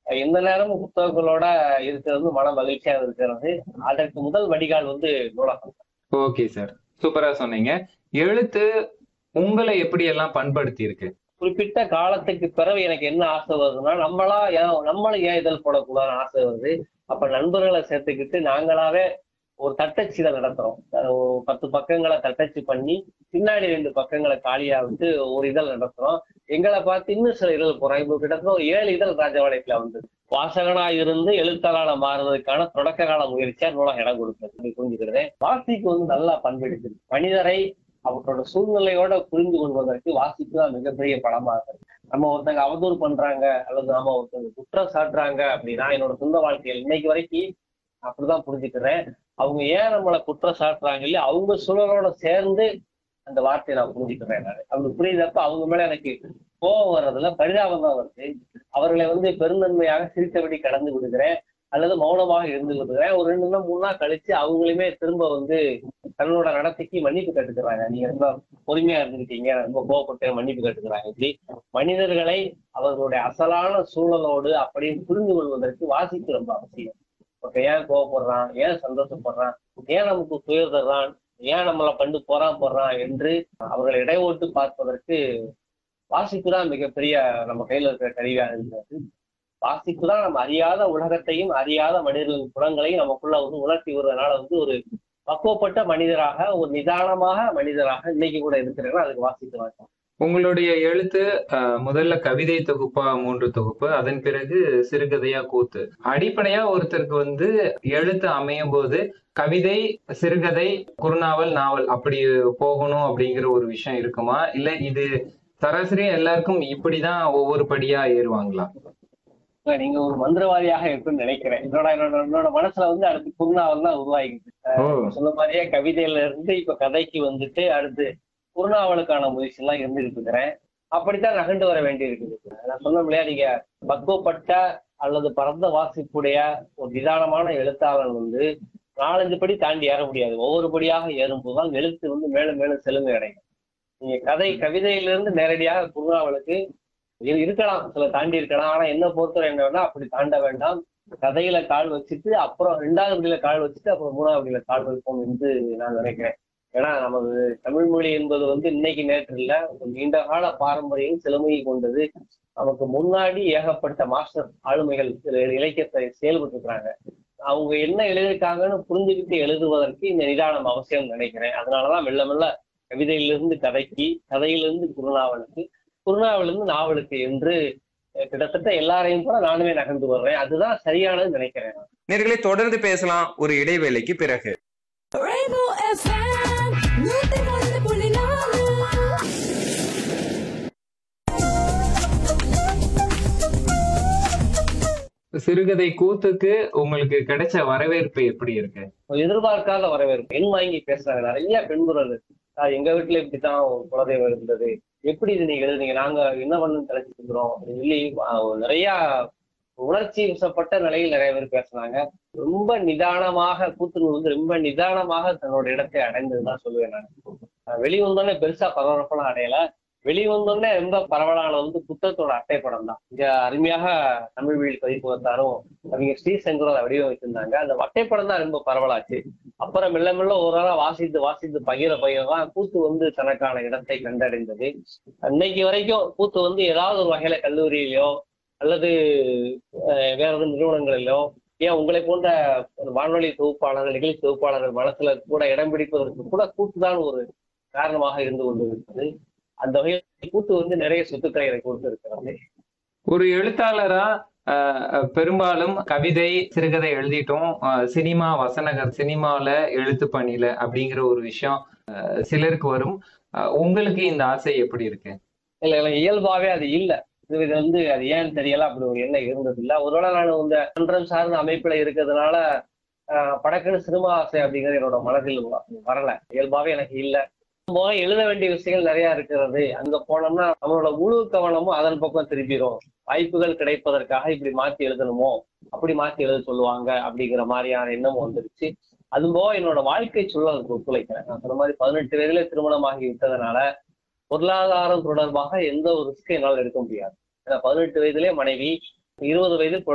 எந்த நேரமும் புத்தகங்களோட இருக்கிறது மன மகிழ்ச்சியா இருக்கிறது அதற்கு முதல் வடிகால் வந்து நூலகம் ஓகே சார் சூப்பரா சொன்னீங்க எழுத்து உங்களை எப்படி எல்லாம் பண்படுத்தி இருக்கு குறிப்பிட்ட காலத்துக்கு பிறகு எனக்கு என்ன ஆசை வருதுன்னா நம்மளா ஏன் நம்மளும் ஏன் இதழ் போடக்கூடாதுன்னு ஆசை வருது அப்ப நண்பர்களை சேர்த்துக்கிட்டு நாங்களாவே ஒரு தட்டச்சு இதை நடத்துறோம் அஹ் ஒரு பத்து பக்கங்களை தட்டச்சு பண்ணி பின்னாடி ரெண்டு பக்கங்களை காலியா விட்டு ஒரு இதழ் நடத்துறோம் எங்களை பார்த்து இன்னும் சில இதழ் போறோம் இப்போ கிட்டத்தட்ட ஒரு ஏழு இதழ் ராஜபாளையத்துல வந்து வாசகனா இருந்து எழுத்தாளனா மாறுவதற்கான தொடக்க கால முயற்சியா நூலகம் இடம் கொடுக்குறது புரிஞ்சுக்கிறேன் வாசிக்கு வந்து நல்லா பண்பெடுக்குது மனிதரை அவர்களோட சூழ்நிலையோட புரிந்து கொள்வதற்கு வாசிப்பு தான் மிகப்பெரிய படமா இருக்கு நம்ம ஒருத்தங்க அவதூறு பண்றாங்க அல்லது நாம ஒருத்தங்க குற்றம் சாட்டுறாங்க அப்படின்னா என்னோட சொந்த வாழ்க்கையில் இன்னைக்கு வரைக்கும் அப்படிதான் புரிஞ்சுக்கிறேன் அவங்க ஏன் நம்மளை குற்றம் சாட்டுறாங்க இல்லையா அவங்க சூழலோட சேர்ந்து அந்த வார்த்தையை நான் புரிஞ்சுக்கிறேன் நான் அப்படி புரியுதப்ப அவங்க மேல எனக்கு கோபம் வர்றதுல பரிதாபம் தான் வருது அவர்களை வந்து பெருந்தன்மையாக சிரித்தபடி கடந்து விடுகிறேன் அல்லது மௌனமாக இருந்து விடுகிறேன் ஒரு ரெண்டு நாள் மூணு நாள் கழிச்சு அவங்களுமே திரும்ப வந்து தன்னோட நடத்தைக்கு மன்னிப்பு கட்டுக்கிறாங்க நீங்க ரொம்ப பொறுமையா இருந்துக்கிட்டீங்க ரொம்ப கோவப்பட்டு மன்னிப்பு கட்டுக்கிறாங்க இப்படி மனிதர்களை அவர்களுடைய அசலான சூழலோடு அப்படின்னு புரிந்து கொள்வதற்கு வாசிப்பு ரொம்ப அவசியம் இப்ப ஏன் கோவப்படுறான் ஏன் சந்தோஷப்படுறான் ஏன் நமக்கு துயர் தர்றான் ஏன் நம்மளை கண்டு போறான் போடுறான் என்று அவர்களை இடைவோட்டு பார்ப்பதற்கு வாசிப்பு தான் மிகப்பெரிய நம்ம கையில இருக்கிற கருவியாக இருக்கிறது வாசிப்பு தான் நம்ம அறியாத உலகத்தையும் அறியாத மனிதர்களின் குணங்களையும் நமக்குள்ள வந்து உணர்த்தி வருவதனால வந்து ஒரு பக்குவப்பட்ட மனிதராக ஒரு நிதானமாக மனிதராக இன்னைக்கு கூட இருக்கிறேன்னா அதுக்கு வாசித்து வாங்க உங்களுடைய எழுத்து அஹ், முதல்ல கவிதை தொகுப்பா மூன்று தொகுப்பு அதன் பிறகு சிறுகதையா கூத்து அடிப்படையா ஒருத்தருக்கு வந்து எழுத்து அமையும் போது கவிதை சிறுகதை குறுநாவல் நாவல் அப்படி போகணும் அப்படிங்கிற ஒரு விஷயம் இருக்குமா இல்ல இது சராசரியா எல்லாருக்கும் இப்படிதான் ஒவ்வொரு படியா ஏறுவாங்களா இல்ல, நீங்க ஒரு மந்திரவாதியாக இருக்குன்னு நினைக்கிறேன் என்னோட என்னோட என்னோட மனசுல வந்து அடுத்து குருநாவல் தான் உருவாகிட்டு ஓ சொன்ன மாதிரியே கவிதையில இருந்து இப்ப கதைக்கு வந்துட்டு அடுத்து குருநாவலுக்கான முயற்சி எல்லாம் இருந்துகிட்டு இருக்கிறேன் அப்படித்தான் நகண்டு வர வேண்டி இருக்குது நான் சொன்ன இல்லையா நீங்க பக்குவப்பட்ட அல்லது பரந்த வாசிப்புடைய ஒரு நிதானமான எழுத்தாளர் வந்து நாலஞ்சு படி தாண்டி ஏற முடியாது ஒவ்வொரு படியாக ஏறும்போதுதான் எழுத்து வந்து மேலும் மேலும் செழுமை அடையும் நீங்க கதை கவிதையிலிருந்து நேரடியாக குருநாவலுக்கு இரு- இருக்கலாம் சில தாண்டி இருக்கலாம் ஆனா என்ன பொறுத்தவரை என்னன்னா அப்படி தாண்ட வேண்டாம் கதையில கால் வச்சுட்டு அப்புறம் ரெண்டாவது படியில கால் வச்சுட்டு அப்புறம் மூணாவது படியில கால் வைப்போம் என்று நான் நினைக்கிறேன் ஏன்னா நமது தமிழ் மொழி என்பது வந்து இன்னைக்கு நேற்று இல்ல ஒரு நீண்ட கால பாரம்பரியம் சிலமையை கொண்டது நமக்கு முன்னாடி ஏகப்பட்ட மாஸ்டர் ஆளுமைகள் சில இலக்கியத்தை செயல்பட்டு இருக்கிறாங்க அவங்க என்ன எழுதியிருக்காங்கன்னு புரிஞ்சுக்கிட்டு எழுதுவதற்கு இந்த நிதானம் அவசியம் நினைக்கிறேன் அதனாலதான் மெல்ல மெல்ல கவிதையிலிருந்து கதைக்கு கதையிலிருந்து குறுநாவலுக்கு குறுநாவலிருந்து நாவலுக்கு என்று அஹ், கிட்டத்தட்ட எல்லாரையும் கூட நானுமே நகர்ந்து வர்றேன் அதுதான் சரியானது நினைக்கிறேன் நேர்களை தொடர்ந்து பேசலாம் ஒரு இடைவேளைக்கு பிறகு Rainbow FM, நூத்தி ஒன்று புள்ளி நாலு சிறுகதை கூத்துக்கு உங்களுக்கு கிடைச்ச வரவேற்பு எப்படி இருக்கு ஒரு எதிர்பார்க்காத வரவேற்பு என் வாங்கி பேசுறாங்க நிறைய பெண்குரல் "ஆஹ் எங்க வீட்டுல இப்படித்தான் ஒரு குலதெய்வம் இருந்தது எப்படி இது நீங்க எழுதுனீங்க நாங்க என்ன பண்ணு தலைச்சிட்டு இருக்கிறோம் அப்படின்னு சொல்லி ஆஹ் நிறைய உணர்ச்சி வசப்பட்ட நிலையில் நிறைய பேர் பேசுனாங்க ரொம்ப நிதானமாக கூத்துரு வந்து ரொம்ப நிதானமாக தன்னோட இடத்தை அடைந்ததுதான் சொல்லுவேன் நான் ஆஹ் வெளிவந்தோடனே பெருசா பரபரப்பெல்லாம் அடையல வெளிவந்தோடனே ரொம்ப பரவலான வந்து புத்தகத்தோட அட்டைப்படம் தான் இங்க அருமையாக தமிழ் வீடு பதிப்பகத்தாரும் அவங்க ஸ்ரீசங்கர் அதை வடிவமைச்சிருந்தாங்க அந்த அட்டைப்படம் தான் ரொம்ப பரவலாச்சு அப்புறம் மெல்ல மெல்ல ஒரு நாளா வாசித்து வாசித்து பகிர பகிரதான் கூத்து வந்து தனக்கான இடத்தை கண்டடைந்தது இன்னைக்கு வரைக்கும் கூத்து வந்து ஏதாவது ஒரு வகையில கல்லூரியிலயோ அல்லது அஹ், வேற எதுவும் நிறுவனங்களிலோ ஏன் உங்களை போன்ற ஒரு வானொலி தொகுப்பாளர்கள் நிகழ்ச்சி தொகுப்பாளர்கள் மனசுல கூட இடம் பிடிப்பதற்கு கூட கூத்து தான் ஒரு காரணமாக இருந்து கொண்டிருக்கிறது அந்த வகையில் கூத்து வந்து நிறைய சொத்துக்களை எனக்கு கொடுத்திருக்கிறது ஒரு எழுத்தாளரா அஹ், அஹ், பெரும்பாலும் கவிதை சிறுகதை எழுதிட்டோம் அஹ், சினிமா வசனகர் சினிமால எழுத்து பணியில அப்படிங்கிற ஒரு விஷயம் அஹ், சிலருக்கு வரும் அஹ், உங்களுக்கு இந்த ஆசை எப்படி இருக்கு இல்ல இல்ல இயல்பாவே அது இல்ல இது இது வந்து அது ஏன்னு தெரியல அப்படி ஒரு எண்ணம் இருந்தது இல்ல ஒருவேளை நான் இந்த மன்றம் சார்ந்த அமைப்புல இருக்கிறதுனால ஆஹ், படக்குன்னு சினிமா ஆசை அப்படிங்கிறது என்னோட மனதில் வ- வரல இயல்பாவே எனக்கு இல்ல போக எழுத வேண்டிய விஷயங்கள் நிறைய இருக்கிறது அங்க போனோம்னா நம்மளோட முழு கவனமும் அதன் பக்கம் திரும்பிடும் வாய்ப்புகள் கிடைப்பதற்காக இப்படி மாத்தி எழுதணுமோ அப்படி மாத்தி எழுத சொல்லுவாங்க அப்படிங்கிற மாதிரியான எண்ணமும் வந்துருச்சு அது போக என்னோட வாழ்க்கை சூழலுக்கு ஒத்துழைக்கிறேன் நான் சொன்ன மாதிரி பதினெட்டு வயதுல திருமணமாகி விட்டதுனால பொருளாதாரம் தொடர்பாக எந்த ஒரு ரிஸ்க் என்னால் எடுக்க முடியாது ஏன்னா பதினெட்டு வயதிலே மனைவி இருபது வயது